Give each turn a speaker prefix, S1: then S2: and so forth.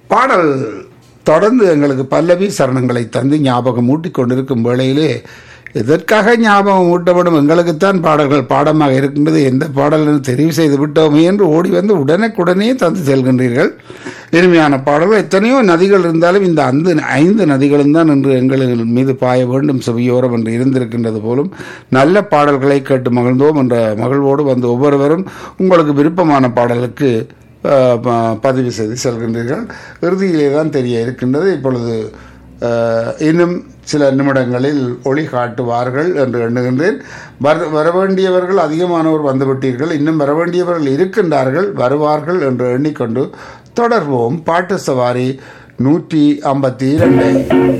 S1: பாடல் தொடர்ந்து எங்களுக்கு பல்லவி சரணங்களை தந்து ஞாபகம் ஊட்டிக் கொண்டிருக்கும் வேளையிலே எதற்காக ஞாபகம் ஊட்டப்படும் எங்களுக்குத்தான் பாடல்கள் பாடமாக இருக்கின்றது எந்த பாடல் என்று தெரிவு செய்து விட்டோமே என்று ஓடி வந்து உடனுக்குடனே தந்து செல்கின்றீர்கள் இனிமையான பாடல்கள் எத்தனையோ நதிகள் இருந்தாலும் இந்த அந்த ஐந்து நதிகளும் தான் என்று எங்கள் மீது பாய வேண்டும் செவியோரம் என்று இருந்திருக்கின்றது போலும் நல்ல பாடல்களை கேட்டு மகிழ்ந்தோம் என்ற மகிழ்வோடு வந்து ஒவ்வொருவரும் உங்களுக்கு விருப்பமான பாடலுக்கு அஹ், ப- பதிவு செய்து செல்கின்றீர்கள் இறுதியிலே தான் தெரிய இருக்கின்றது இப்பொழுது அஹ், இன்னும் சில நிமிடங்களில் ஒளி காட்டுவார்கள் என்று எண்ணுகின்றேன் வர வரவேண்டியவர்கள் அதிகமானோர் வந்துவிட்டீர்கள் இன்னும் வரவேண்டியவர்கள் இருக்கின்றார்கள் வருவார்கள் என்று எண்ணிக்கொண்டு தொடர்வோம் பாட்டு சவாரி நூற்றி ஐம்பத்தி இரண்டு